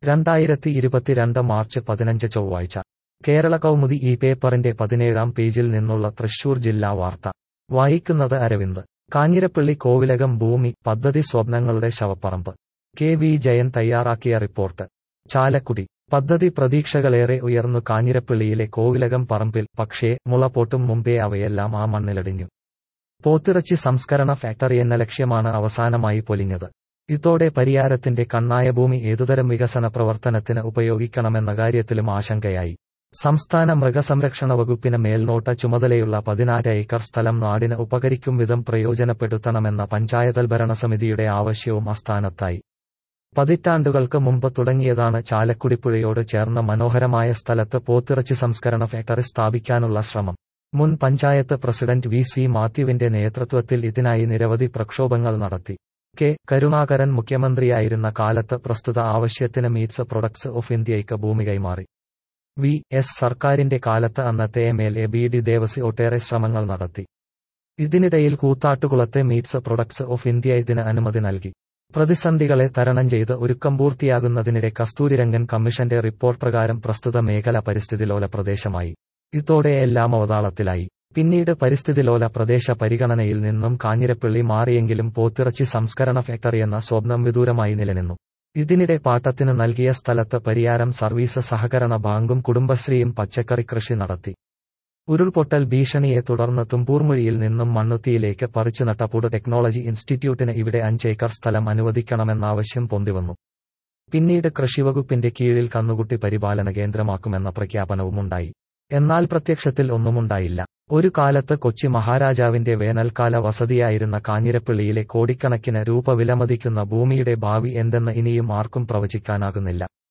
രണ്ടായിരത്തി ഇരുപത്തിരണ്ട് മാർച്ച് പതിനഞ്ച് ചൊവ്വാഴ്ച കേരള കൗമുദി ഈ പേപ്പറിന്റെ പതിനേഴാം പേജിൽ നിന്നുള്ള തൃശൂർ ജില്ലാ വാർത്ത വായിക്കുന്നത് അരവിന്ദ് കാഞ്ഞിരപ്പള്ളി കോവിലകം ഭൂമി പദ്ധതി സ്വപ്നങ്ങളുടെ ശവപ്പറമ്പ് കെ വി ജയൻ തയ്യാറാക്കിയ റിപ്പോർട്ട് ചാലക്കുടി പദ്ധതി പ്രതീക്ഷകളേറെ ഉയർന്നു കാഞ്ഞിരപ്പള്ളിയിലെ കോവിലകം പറമ്പിൽ പക്ഷേ മുള പൊട്ടും മുമ്പേ അവയെല്ലാം ആ മണ്ണിലടിഞ്ഞു പോത്തിറച്ചി സംസ്കരണ ഫാക്ടറി എന്ന ലക്ഷ്യമാണ് അവസാനമായി പൊലിഞ്ഞത് ഇതോടെ പരിയാരത്തിന്റെ കണ്ണായ ഭൂമി ഏതുതരം വികസന പ്രവർത്തനത്തിന് ഉപയോഗിക്കണമെന്ന കാര്യത്തിലും ആശങ്കയായി സംസ്ഥാന മൃഗസംരക്ഷണ വകുപ്പിന് മേൽനോട്ട ചുമതലയുള്ള പതിനാറ് ഏക്കർ സ്ഥലം നാടിന് ഉപകരിക്കും വിധം പ്രയോജനപ്പെടുത്തണമെന്ന പഞ്ചായത്തൽ ഭരണസമിതിയുടെ ആവശ്യവും അസ്ഥാനത്തായി പതിറ്റാണ്ടുകൾക്ക് മുമ്പ് തുടങ്ങിയതാണ് ചാലക്കുടിപ്പുഴയോട് ചേർന്ന മനോഹരമായ സ്ഥലത്ത് പോത്തിറച്ചി സംസ്കരണ ഫാക്ടറി സ്ഥാപിക്കാനുള്ള ശ്രമം മുൻ പഞ്ചായത്ത് പ്രസിഡന്റ് വി സി മാത്യുവിന്റെ നേതൃത്വത്തിൽ ഇതിനായി നിരവധി പ്രക്ഷോഭങ്ങൾ നടത്തി കെ കരുണാകരൻ മുഖ്യമന്ത്രിയായിരുന്ന കാലത്ത് പ്രസ്തുത ആവശ്യത്തിന് മീറ്റ്സ് പ്രൊഡക്ട്സ് ഓഫ് ഇന്ത്യയ്ക്ക് ഭൂമി കൈമാറി വി എസ് സർക്കാരിന്റെ കാലത്ത് അന്നത്തെ M L A B D Devassy ഒട്ടേറെ ശ്രമങ്ങൾ നടത്തി ഇതിനിടയിൽ കൂത്താട്ടുകുളത്തെ മീറ്റ്സ് പ്രൊഡക്ട്സ് ഓഫ് ഇന്ത്യ ഇതിന് അനുമതി നൽകി പ്രതിസന്ധികളെ തരണം ചെയ്ത് ഒരുക്കം പൂർത്തിയാകുന്നതിനിടെ കസ്തൂരിരംഗൻ കമ്മീഷന്റെ റിപ്പോർട്ട് പ്രകാരം പ്രസ്തുത മേഖല പരിസ്ഥിതിലോല പ്രദേശമായി ഇതോടെ എല്ലാം അവതാളത്തിലായി പിന്നീട് പരിസ്ഥിതിലോല പ്രദേശ പരിഗണനയിൽ നിന്നും കാഞ്ഞിരപ്പള്ളി മാറിയെങ്കിലും പോത്തിറച്ചി സംസ്കരണ ഫാക്ടറി എന്ന സ്വപ്നം വിദൂരമായി നിലനിന്നു ഇതിനിടെ പാട്ടത്തിന് നൽകിയ സ്ഥലത്ത് പരിയാരം സർവീസ് സഹകരണ ബാങ്കും കുടുംബശ്രീയും പച്ചക്കറി കൃഷി നടത്തി ഉരുൾപൊട്ടൽ ഭീഷണിയെ തുടർന്ന് തുമ്പൂർമൊഴിയിൽ നിന്നും മണ്ണുത്തിയിലേക്ക് പറിച്ചുനട്ട പുഡ് ടെക്നോളജി ഇൻസ്റ്റിറ്റ്യൂട്ടിന് ഇവിടെ അഞ്ചേക്കർ സ്ഥലം അനുവദിക്കണമെന്ന ആവശ്യം പൊന്തിവന്നു പിന്നീട് കൃഷിവകുപ്പിന്റെ കീഴിൽ കന്നുകുട്ടി പരിപാലന കേന്ദ്രമാക്കുമെന്ന പ്രഖ്യാപനവുമുണ്ടായി എന്നാൽ പ്രത്യക്ഷത്തിൽ ഒന്നുമുണ്ടായില്ല ഒരു കാലത്ത് കൊച്ചി മഹാരാജാവിന്റെ വേനൽക്കാല വസതിയായിരുന്ന കാഞ്ഞിരപ്പള്ളിയിലെ കോടിക്കണക്കിന് രൂപ വിലമതിക്കുന്ന ഭൂമിയുടെ ഭാവി എന്തെന്ന് ഇനിയും ആർക്കും പ്രവചിക്കാനാകുന്നില്ല